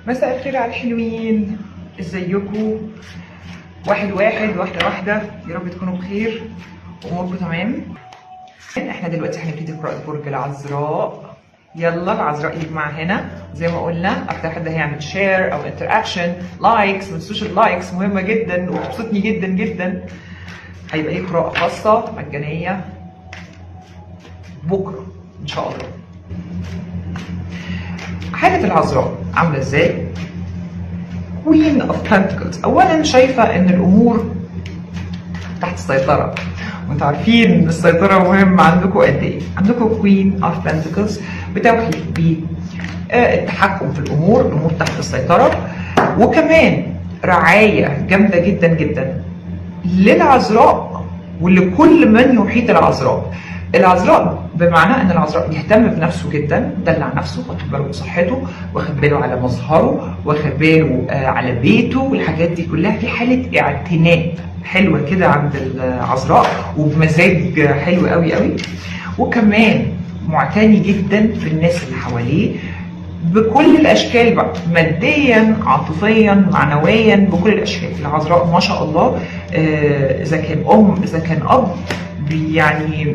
مساء الخير على الحلوين ازيكم واحد واحد واحدة واحدة يا رب تكونوا بخير واموركم تمام احنا دلوقتي هنبتدي قراءة برج العذراء يلا العذراء يجمع هنا زي ما قلنا اكتر حد هيعمل شير او انتراكشن لايكس من السوشيال لايكس مهمة جدا وبتبسطني جدا جدا هيبقى ايه قراءة خاصة مجانية بكرة ان شاء الله حالة العذراء عاملة ازاي؟ Queen of Pentacles أولا شايفة إن الأمور تحت السيطرة وانتوا عارفين إن السيطرة مهمة عندكم قد إيه؟ عندكم Queen of Pentacles بتوحي بالتحكم في الأمور الأمور تحت السيطرة وكمان رعاية جامدة جدا جدا للعذراء ولكل من يحيط العذراء العذراء بمعنى ان العذراء يهتم بنفسه جدا دلع نفسه واخد باله بصحته واخد باله على مظهره واخد باله آه على بيته والحاجات دي كلها في حاله اعتناء حلوه كده عند العذراء وبمزاج حلو قوي قوي وكمان معتني جدا في الناس اللي حواليه بكل الاشكال بقى ماديا عاطفيا معنويا بكل الاشكال العذراء ما شاء الله اذا آه كان ام اذا كان اب يعني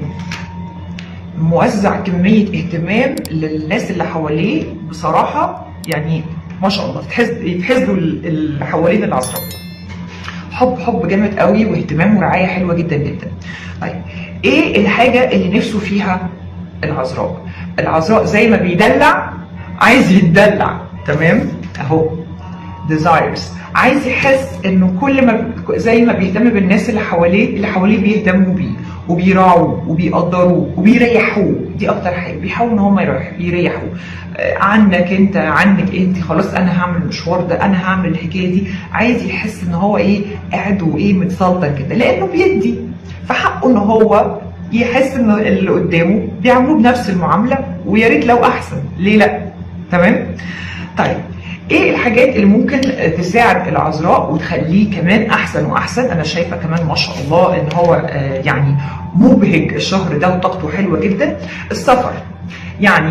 موزع كمية اهتمام للناس اللي حواليه بصراحة يعني ما شاء الله يتحسدوا اللي حوالين العذراء حب حب جامد قوي واهتمام ورعاية حلوة جدا جدا طيب ايه الحاجة اللي نفسه فيها العذراء العذراء زي ما بيدلع عايز يتدلع تمام اهو desires عايز يحس انه كل ما زي ما بيهتم بالناس اللي حواليه اللي حواليه بيهتموا بيه وبيراعوه وبيقدروه وبيريحوه دي اكتر حاجه بيحاولوا ان هم يريحوه عنك انت عنك انت خلاص انا هعمل المشوار ده انا هعمل الحكايه دي عايز يحس ان هو ايه قاعد وايه متسلطن كده لانه بيدي فحقه ان هو يحس ان اللي قدامه بيعاملوه بنفس المعامله ويا ريت لو احسن ليه لا تمام طيب ايه الحاجات اللي ممكن تساعد العذراء وتخليه كمان احسن واحسن انا شايفه كمان ما شاء الله ان هو يعني مبهج الشهر ده وطاقته حلوه جدا السفر يعني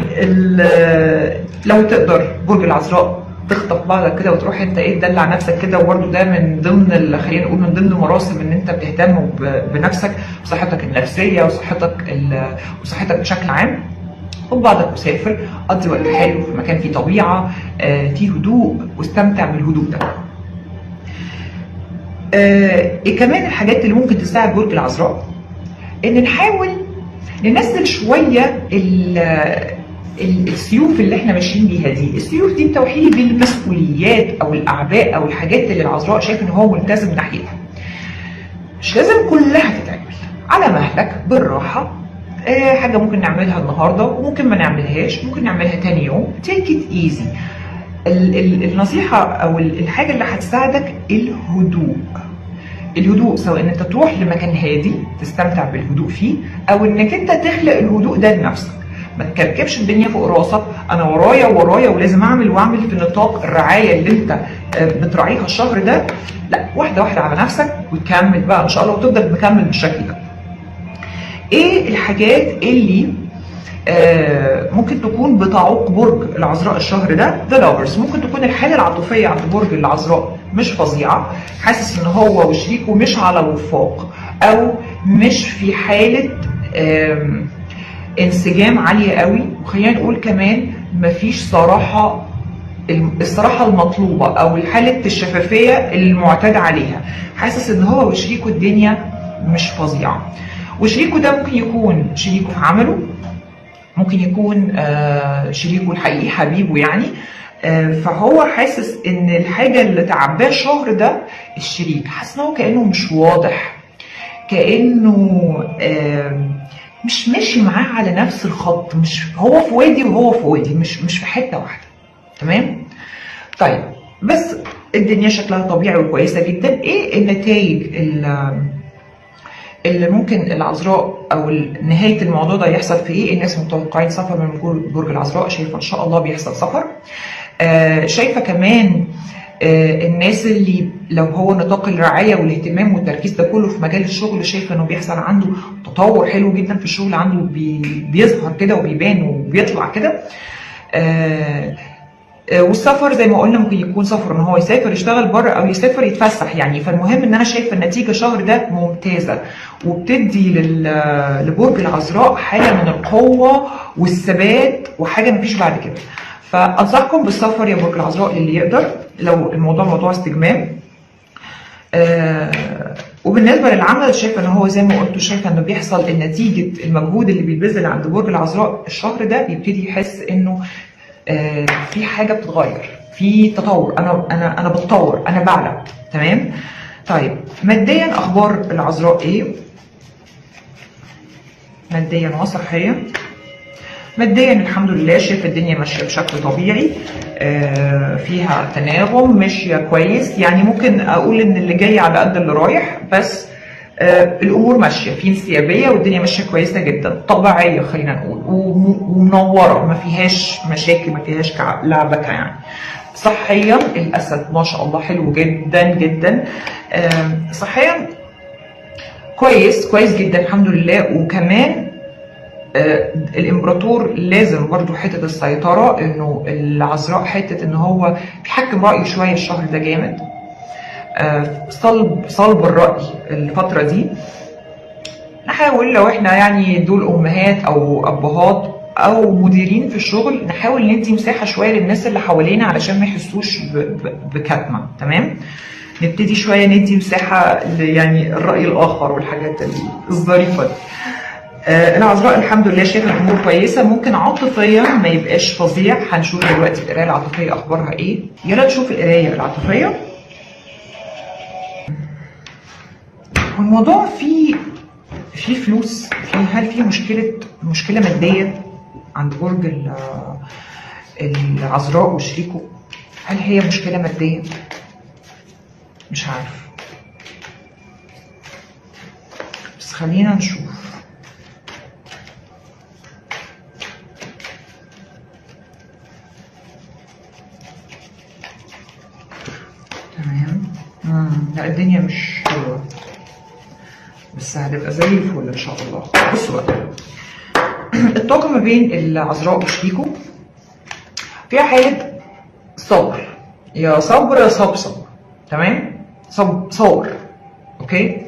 لو تقدر برج العذراء تخطف بعضك كده وتروح انت ايه تدلع نفسك كده وبرده ده من ضمن خلينا نقول من ضمن مراسم ان انت بتهتم بنفسك بصحتك النفسيه وصحتك وصحتك بشكل عام خد بعضك وسافر قضي وقت حلو في مكان فيه طبيعه آه، فيه هدوء واستمتع بالهدوء ده. آه، إيه كمان الحاجات اللي ممكن تساعد برج العذراء ان نحاول ننزل شويه السيوف اللي احنا ماشيين بيها دي، السيوف دي بتوحي بالمسؤوليات او الاعباء او الحاجات اللي العذراء شايف ان هو ملتزم ناحيتها. مش لازم كلها تتعمل، على مهلك بالراحه آه حاجه ممكن نعملها النهارده وممكن ما نعملهاش ممكن نعملها تاني يوم تيك ات ايزي النصيحه او الحاجه اللي هتساعدك الهدوء الهدوء سواء ان انت تروح لمكان هادي تستمتع بالهدوء فيه او انك انت تخلق الهدوء ده لنفسك ما تكركبش الدنيا فوق راسك انا ورايا ورايا ولازم اعمل واعمل في نطاق الرعايه اللي انت بتراعيها الشهر ده لا واحده واحده على نفسك وتكمل بقى ان شاء الله وتفضل مكمل بالشكل ده ايه الحاجات اللي آه ممكن تكون بتعوق برج العذراء الشهر ده ذا لافرز ممكن تكون الحاله العاطفيه عند برج العذراء مش فظيعه حاسس ان هو وشريكه مش على وفاق او مش في حاله انسجام عاليه قوي وخلينا نقول كمان مفيش صراحه الصراحة المطلوبة أو حالة الشفافية المعتاد عليها حاسس إن هو وشريكه الدنيا مش فظيعة وشريكه ده ممكن يكون شريكه في عمله ممكن يكون شريكه الحقيقي حبيبه يعني فهو حاسس ان الحاجه اللي تعباه الشهر ده الشريك حاسس ان هو كانه مش واضح كانه مش ماشي معاه على نفس الخط مش هو في وادي وهو في وادي مش مش في حته واحده تمام طيب بس الدنيا شكلها طبيعي وكويسه جدا ايه النتائج اللي ممكن العذراء او نهايه الموضوع ده يحصل في ايه الناس متوقعين سفر من برج العذراء شايفه ان شاء الله بيحصل سفر آه شايفه كمان آه الناس اللي لو هو نطاق الرعايه والاهتمام والتركيز ده كله في مجال الشغل شايفه انه بيحصل عنده تطور حلو جدا في الشغل عنده بي بيظهر كده وبيبان وبيطلع كده آه آه، والسفر زي ما قلنا ممكن يكون سفر ان هو يسافر يشتغل بره او يسافر يتفسح يعني فالمهم ان انا شايفه النتيجه الشهر ده ممتازه وبتدي لل- لبرج العذراء حاله من القوه والثبات وحاجه مفيش بعد كده فانصحكم بالسفر يا برج العذراء للي يقدر لو الموضوع موضوع استجمام آه وبالنسبه للعمل شايفه ان هو زي ما قلت شايفه انه بيحصل نتيجه المجهود اللي بيتبذل عند برج العذراء الشهر ده بيبتدي يحس انه آه في حاجه بتتغير في تطور انا انا انا بتطور انا بعلى تمام طيب ماديا اخبار العذراء ايه ماديا وصحيا ماديا الحمد لله شايف الدنيا ماشيه بشكل طبيعي آه، فيها تناغم ماشيه كويس يعني ممكن اقول ان اللي جاي على قد اللي رايح بس آه، الامور ماشيه في انسيابيه والدنيا ماشيه كويسه جدا طبيعيه خلينا نقول وم- ومنوره ما فيهاش مشاكل ما فيهاش كع- لعبكه يعني صحيا الاسد ما شاء الله حلو جدا جدا آم، صحيا كويس كويس جدا الحمد لله وكمان آه، الامبراطور لازم برضو حته السيطره انه العذراء حته ان هو بيحكم رايه شويه الشهر ده جامد آه، صلب صلب الراي الفتره دي نحاول لو احنا يعني دول امهات او ابهات او مديرين في الشغل نحاول ندي مساحه شويه للناس اللي حوالينا علشان ما يحسوش ب- ب- بكتمه تمام نبتدي شويه ندي مساحه ل- يعني الراي الاخر والحاجات الظريفه دي آه، العذراء الحمد لله شايفه الامور كويسه ممكن عاطفيا ما يبقاش فظيع هنشوف دلوقتي القرايه العاطفيه اخبارها ايه يلا نشوف القرايه العاطفيه هو الموضوع فيه في فلوس في هل في مشكله مشكله ماديه عند برج ال- العذراء وشريكه هل هي مشكله ماديه مش عارف بس خلينا نشوف تمام مم. لا الدنيا مش حلوة بس هتبقى زي الفل ان شاء الله بصوا بقى الطاقة ما بين العذراء وشريكه فيها حالة صبر يا صبر يا صبصب تمام صب صبر اوكي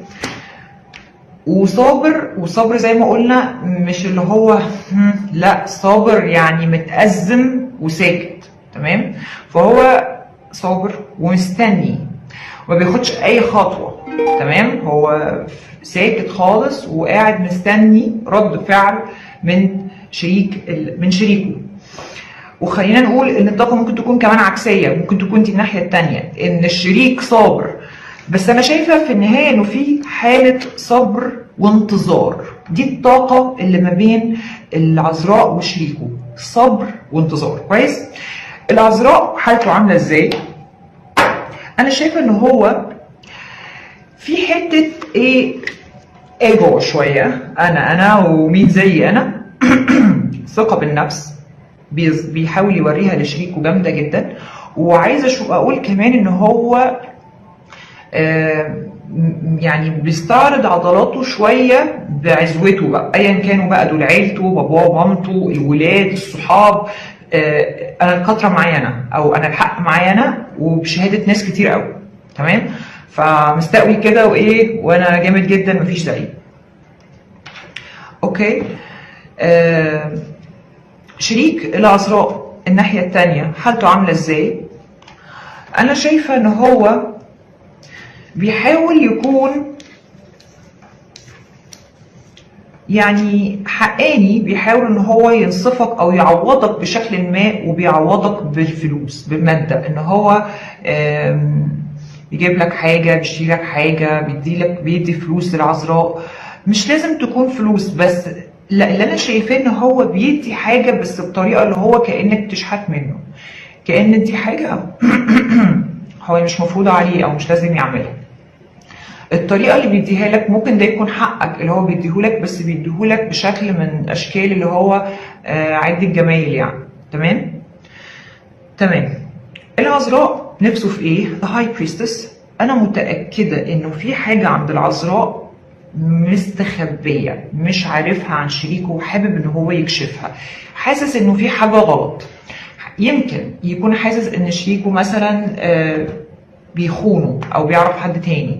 وصابر وصبر زي ما قلنا مش اللي هو هم، لا صابر يعني متأزم وساكت تمام فهو صابر ومستني وما بياخدش اي خطوه تمام هو ساكت خالص وقاعد مستني رد فعل من شريك ال- من شريكه وخلينا نقول ان الطاقه ممكن تكون كمان عكسيه ممكن تكون دي الناحيه التانية ان الشريك صابر بس انا شايفه في النهايه انه في حاله صبر وانتظار دي الطاقه اللي ما بين العذراء وشريكه صبر وانتظار كويس العذراء حالته عامله ازاي انا شايفه ان هو في حته ايه ايجو شويه انا انا ومين زي انا ثقه بالنفس بيز- بيحاول يوريها لشريكه جامده جدا وعايزه شو اقول كمان ان هو آه، م- يعني بيستعرض عضلاته شويه بعزوته بقى ايا كانوا بقى دول عيلته باباه ومامته الولاد الصحاب آه، انا القطره معايا انا او انا الحق معايا انا وبشهاده ناس كتير قوي تمام فمستقوي كده وايه وانا جامد جدا مفيش زيي اوكي آه شريك العذراء الناحيه التانية حالته عامله ازاي انا شايفه ان هو بيحاول يكون يعني حقاني بيحاول ان هو ينصفك او يعوضك بشكل ما وبيعوضك بالفلوس بالماده ان هو آم، بيجيب لك حاجه بيشتري لك حاجه بيدي لك بيدي فلوس للعذراء مش لازم تكون فلوس بس لا اللي انا شايفاه ان هو بيدي حاجه بس بطريقه اللي هو كانك تشحت منه كان دي حاجه هو مش مفروضه عليه او مش لازم يعملها الطريقه اللي بيديها لك ممكن ده يكون حقك اللي هو بيديهولك بس بيديهولك بشكل من اشكال اللي هو آه عد الجمايل يعني تمام تمام العذراء نفسه في ايه the high priestess انا متاكده انه في حاجه عند العذراء مستخبيه مش عارفها عن شريكه وحابب ان هو يكشفها حاسس انه في حاجه غلط يمكن يكون حاسس ان شريكه مثلا آه، بيخونه او بيعرف حد تاني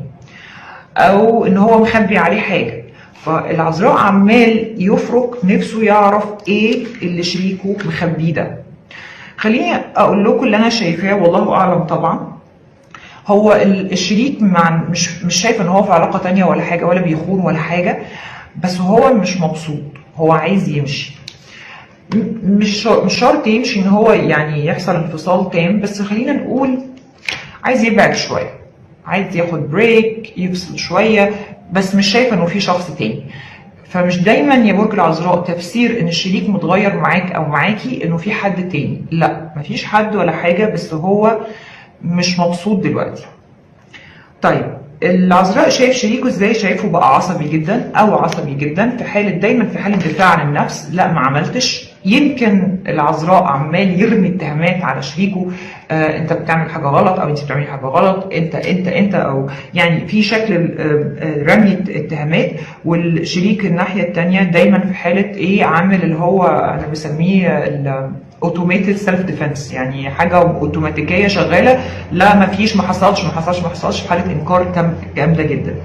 او ان هو مخبي عليه حاجه فالعذراء عمال يفرك نفسه يعرف ايه اللي شريكه مخبيه ده خليني اقول لكم اللي انا شايفاه والله اعلم طبعا هو ال- الشريك مع مش مش شايف ان هو في علاقه تانية ولا حاجه ولا بيخون ولا حاجه بس هو مش مبسوط هو عايز يمشي م- مش شر- مش شرط يمشي ان هو يعني يحصل انفصال تام بس خلينا نقول عايز يبعد شويه عايز ياخد بريك يفصل شويه بس مش شايف انه في شخص تاني فمش دايما يا برج العذراء تفسير ان الشريك متغير معاك او معاكي انه في حد تاني لا مفيش حد ولا حاجه بس هو مش مبسوط دلوقتي طيب العذراء شايف شريكه ازاي شايفه بقى عصبي جدا او عصبي جدا في حاله دايما في حاله دفاع عن النفس لا ما عملتش يمكن العذراء عمال يرمي اتهامات على شريكه آه انت بتعمل حاجه غلط او انت بتعملي حاجه غلط انت انت انت او يعني في شكل آه، آه، رمي اتهامات والشريك الناحيه الثانيه دايما في حاله ايه عامل اللي هو انا بسميه اوتوميتد سيلف ديفense يعني حاجه اوتوماتيكيه شغاله لا ما فيش ما حصلش ما حصلش ما حصلش في حاله انكار تام جامده جدا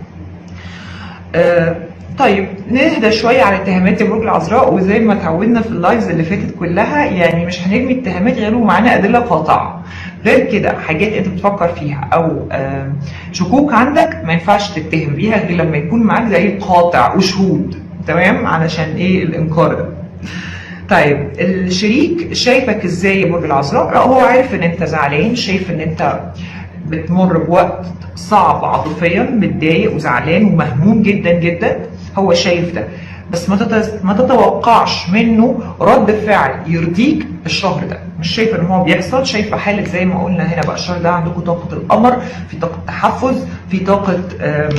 آه، طيب نهدى شويه على اتهامات برج العذراء وزي ما اتعودنا في اللايفز اللي فاتت كلها يعني مش هنرمي اتهامات غير ومعانا ادله قاطعه غير كده حاجات انت بتفكر فيها او آه، شكوك عندك ما ينفعش تتهم بيها غير لما يكون معاك دليل قاطع وشهود تمام علشان ايه الانكار ده طيب الشريك شايفك ازاي يا برج العذراء؟ لا هو عارف ان انت زعلان شايف ان انت بتمر بوقت صعب عاطفيا متضايق وزعلان ومهموم جدا جدا هو شايف ده بس ما تت- ما تتوقعش منه رد فعل يرضيك الشهر ده مش شايف ان هو بيحصل شايفه حاله زي ما قلنا هنا بقى الشهر ده عندكم طاقه القمر في طاقه تحفز في طاقه آم،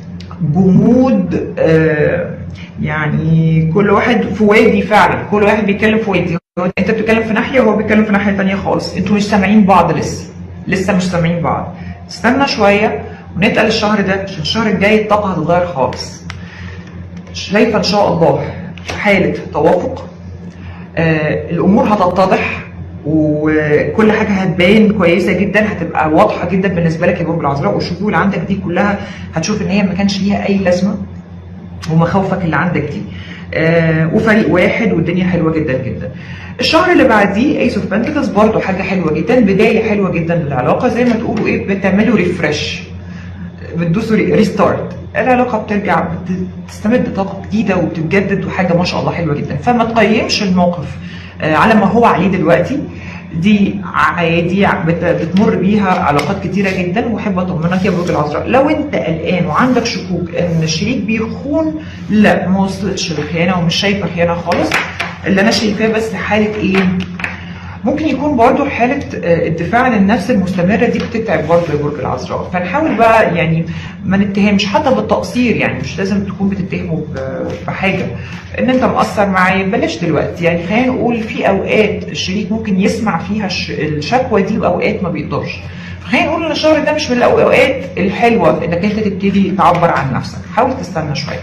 جمود آه، يعني كل واحد في وادي فعلا كل واحد بيتكلم في وادي هو انت بتتكلم في ناحيه وهو بيتكلم في ناحيه تانية خالص انتوا مش سامعين بعض لسه لسه مش سامعين بعض استنى شويه ونتقل الشهر ده عشان الشهر الجاي الطاقه هتتغير خالص شايفه ان شاء الله حاله توافق آه الامور هتتضح وكل حاجه هتبان كويسه جدا هتبقى واضحه جدا بالنسبه لك يا برج العذراء والشكوك اللي عندك دي كلها هتشوف ان هي ما كانش ليها اي لازمه ومخاوفك اللي عندك دي آه وفريق واحد والدنيا حلوه جدا جدا الشهر اللي بعديه ايس اوف بنتكلز برضه حاجه حلوه جدا بدايه حلوه جدا للعلاقه زي ما تقولوا ايه بتعملوا ريفرش بتدوسوا ريستارت العلاقه بترجع بتستمد طاقه جديده وبتتجدد وحاجه ما شاء الله حلوه جدا فما تقيمش الموقف آه، على ما هو عليه دلوقتي دي عادي بت- بتمر بيها علاقات كتيره جدا واحب اطمنك يا برج العذراء لو انت قلقان وعندك شكوك ان الشريك بيخون لا ما وصلتش للخيانه ومش شايفه خيانه خالص اللي انا شايفاه بس حاله ايه ممكن يكون برضو حالة آه، الدفاع عن النفس المستمرة دي بتتعب برضو يا برج العذراء فنحاول بقى يعني ما نتهمش حتى بالتقصير يعني مش لازم تكون بتتهمه ب- بحاجة ان انت مقصر معايا بلاش دلوقتي يعني خلينا نقول في اوقات الشريك ممكن يسمع فيها الش- الشكوى دي واوقات ما بيقدرش فخلينا نقول ان الشهر ده مش من الاوقات الحلوة انك انت تبتدي تعبر عن نفسك حاول تستنى شوية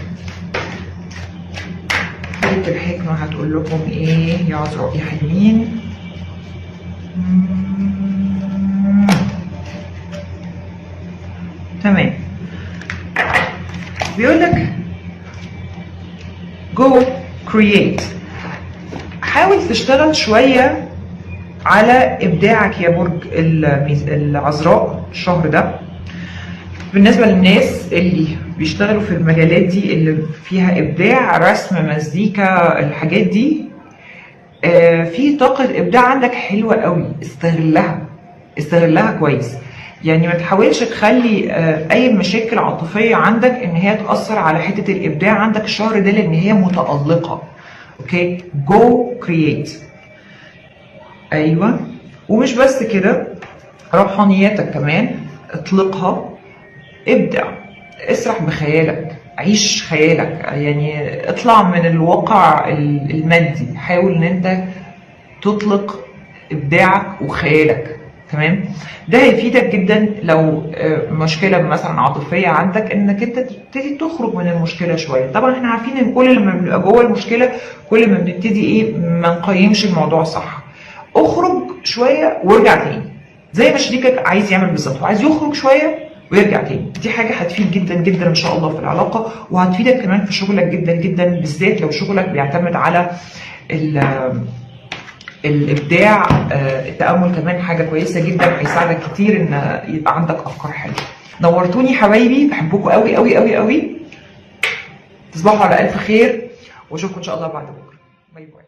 بيت الحكمة هتقول لكم ايه يا عذراء يا حلوين مم. تمام بيقول لك جو كرييت حاول تشتغل شوية على إبداعك يا برج الميز- العذراء الشهر ده بالنسبة للناس اللي بيشتغلوا في المجالات دي اللي فيها إبداع رسم مزيكا الحاجات دي آه، في طاقة إبداع عندك حلوة قوي استغلها استغلها كويس يعني ما تحاولش تخلي آه، أي مشاكل عاطفية عندك إن هي تأثر على حتة الإبداع عندك الشهر ده لأن هي متألقة أوكي جو كرييت أيوه ومش بس كده روحانياتك كمان اطلقها ابدع اسرح بخيالك عيش خيالك يعني اطلع من الواقع ال- المادي حاول ان انت تطلق ابداعك وخيالك تمام ده هيفيدك جدا لو آه، مشكله مثلا عاطفيه عندك انك انت تبتدي تخرج من المشكله شويه طبعا احنا عارفين ان كل لما بنبقى جوه المشكله كل ما بنبتدي ايه ما نقيمش الموضوع صح اخرج شويه وارجع تاني زي ما شريكك عايز يعمل بالظبط وعايز يخرج شويه ويرجع تاني دي حاجه هتفيد جدا جدا ان شاء الله في العلاقه وهتفيدك كمان في شغلك جدا جدا بالذات لو شغلك بيعتمد على ال- الابداع آه، التامل كمان حاجه كويسه جدا هيساعدك كتير ان يبقى عندك افكار حلوه نورتوني حبايبي بحبكم قوي قوي قوي قوي تصبحوا على الف خير واشوفكم ان شاء الله بعد بكره باي باي